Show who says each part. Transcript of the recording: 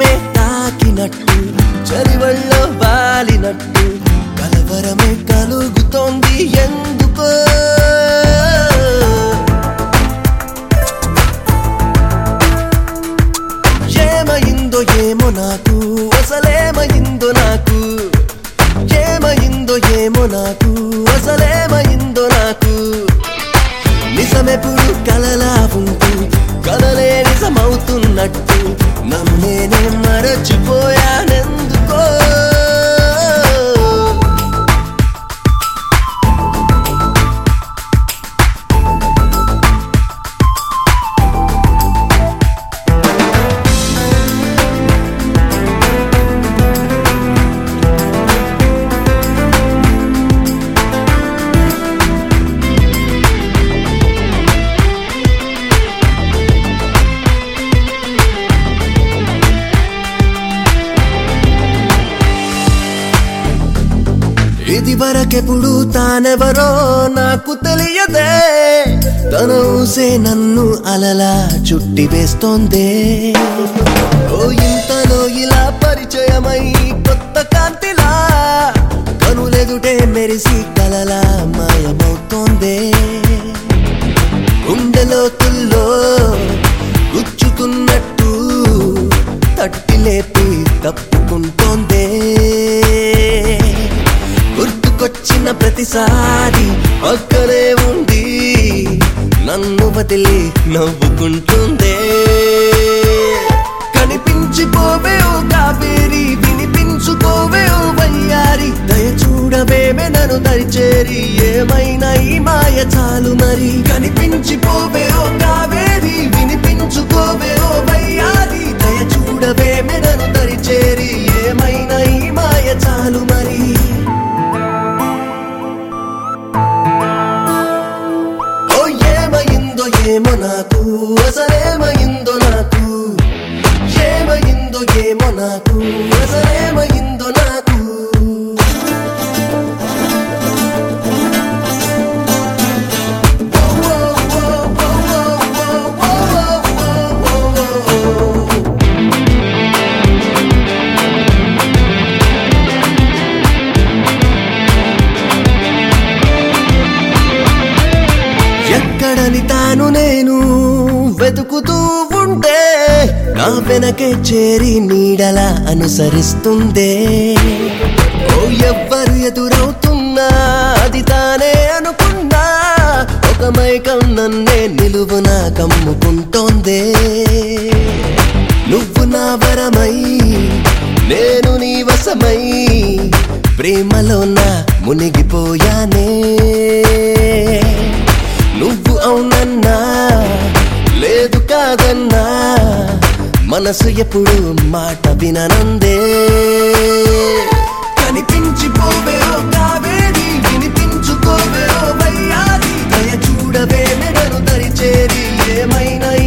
Speaker 1: నన్నే తాకినట్టు చలివల్లో వాలినట్టు కలవరమే కలుగుతోంది ఎందుకో ఏమైందో ఏమో నాకు అసలేమైందో నాకు ఏమైందో ఏమో నాకు అసలేమైందో నాకు నిజమెప్పుడు కలలా ఉంటూ కలలే నిజమవుతున్నట్టు నన్ను నేనే మరచిపోయానెందుకో ఇది వరకెప్పుడు తానెవరో నాకు తెలియదే తన ఊసే నన్ను అలలా చుట్టి వేస్తోందే ఓ ఇంతలో ఇలా పరిచయమై కొత్త కాంతిలా కనులెదుటే మెరిసి కలలా మాయమవుతోందే గుండెలోతుల్లో గుచ్చుకున్నట్టు తట్టి లేపి తప్పుకుంటోందే గుర్తుకొచ్చిన ప్రతిసారి పక్కనే ఉండి నన్ను వదిలి నవ్వుకుంటుందే కనిపించిపోవే ఓ కావేరి వినిపించుకోవే ఓ వయ్యారి దయ చూడవేమే నన్ను దరిచేరి ఏమైనా ఈ మాయ చాలు మరి కనిపించిపోవే ఓ కావేరి వినిపించుకోవే ఓ వయ్యారి దయ చూడవేమే నన్ను దరిచేరి ఏమైనా ఈ మాయ చాలు మరి ఓ ఏమైందో ఏమో నాకు అసలేమైందో నాకు ఏమైందో ఏమో నాకు అసలేమైందో నాకు ఎక్కడని తాను నేను వెతుకుతూ ఉంటే నా వెనకే చేరి నీడలా అనుసరిస్తుందే ఓ ఎవ్వరు ఎదురవుతున్నా అది తానే అనుకున్నా ఒక మైకం నన్నే నిలువున కమ్ముకుంటోందే నువ్వు నా వరమై నేను నీ వశమై ప్రేమలో నా మునిగిపోయానే నువ్వు అవునన్నా లేదు కాదన్నా మనసు ఎప్పుడు మాట విననందే కనిపించిపోవే ఓ కావేరి వినిపించుకోవే ఓ వయ్యారి దయ చూడవే మెడను దరిచేరి ఏమైనా